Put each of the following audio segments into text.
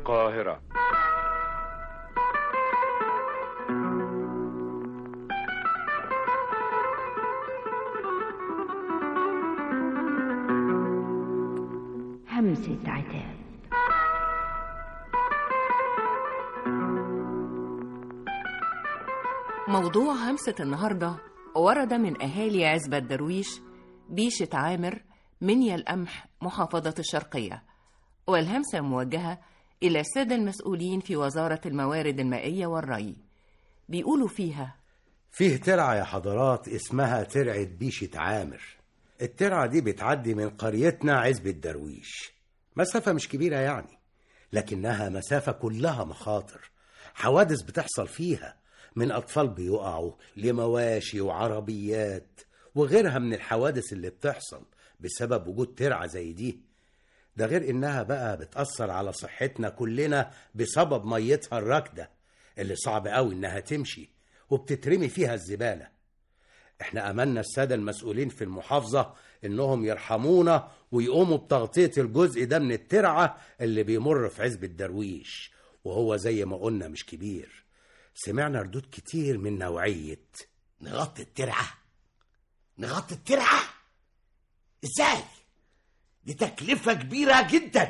القاهرة همسة عتاب موضوع همسة النهاردة ورد من أهالي عزبة درويش بيشة عامر منيا القمح محافظة الشرقية والهمسة موجهة إلى السادة المسؤولين في وزارة الموارد المائية والري بيقولوا فيها فيه ترعة يا حضرات اسمها ترعة بيشة عامر الترعة دي بتعدي من قريتنا عزبة درويش مسافة مش كبيرة يعني لكنها مسافة كلها مخاطر حوادث بتحصل فيها من أطفال بيقعوا لمواشي وعربيات وغيرها من الحوادث اللي بتحصل بسبب وجود ترعة زي دي ده غير إنها بقى بتأثر على صحتنا كلنا بسبب ميتها الراكدة اللي صعب قوي إنها تمشي وبتترمي فيها الزبالة احنا أملنا السادة المسؤولين في المحافظة إنهم يرحمونا ويقوموا بتغطية الجزء ده من الترعة اللي بيمر في عزب الدرويش وهو زي ما قلنا مش كبير سمعنا ردود كتير من نوعية نغطي الترعة نغطي الترعة ازاي دي تكلفة كبيرة جدا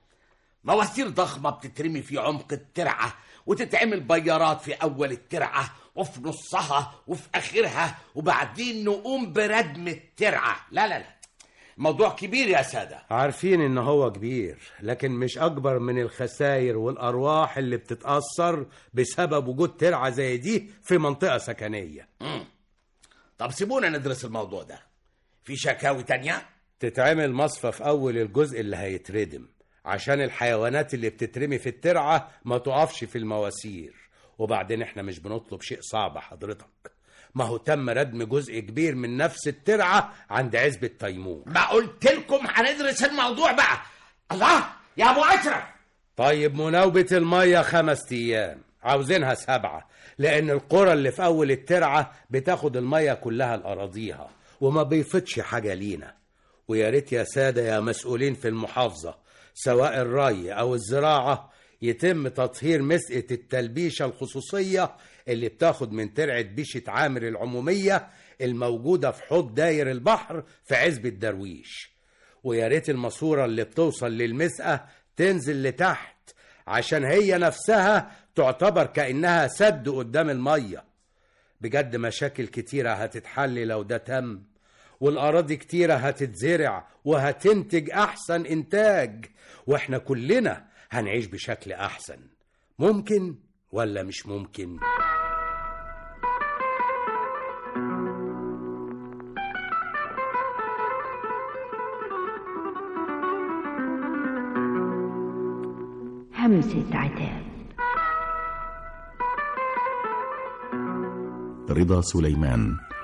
مواسير ضخمة بتترمي في عمق الترعة وتتعمل بيارات في أول الترعة وفي نصها وفي آخرها وبعدين نقوم بردم الترعة لا لا لا موضوع كبير يا سادة عارفين إن هو كبير لكن مش أكبر من الخسائر والأرواح اللي بتتأثر بسبب وجود ترعة زي دي في منطقة سكنية طب سيبونا ندرس الموضوع ده في شكاوي تانية تتعمل مصفى في أول الجزء اللي هيتردم عشان الحيوانات اللي بتترمي في الترعة ما تقفش في المواسير وبعدين احنا مش بنطلب شيء صعب حضرتك ما هو تم ردم جزء كبير من نفس الترعة عند عزبة تيمور ما قلت لكم هندرس الموضوع بقى الله يا ابو اشرف طيب مناوبة المية خمس أيام عاوزينها سبعة لأن القرى اللي في أول الترعة بتاخد المية كلها لأراضيها وما بيفضش حاجة لينا ويا ريت يا سادة يا مسؤولين في المحافظة سواء الري أو الزراعة يتم تطهير مسقة التلبيشة الخصوصية اللي بتاخد من ترعة بيشة عامر العمومية الموجودة في حوض داير البحر في عزبة درويش ويا ريت الماسورة اللي بتوصل للمسقة تنزل لتحت عشان هي نفسها تعتبر كأنها سد قدام المية بجد مشاكل كتيرة هتتحل لو ده تم والأراضي كتيرة هتتزرع وهتنتج أحسن إنتاج وإحنا كلنا هنعيش بشكل أحسن ممكن ولا مش ممكن؟ همسة عتاب رضا سليمان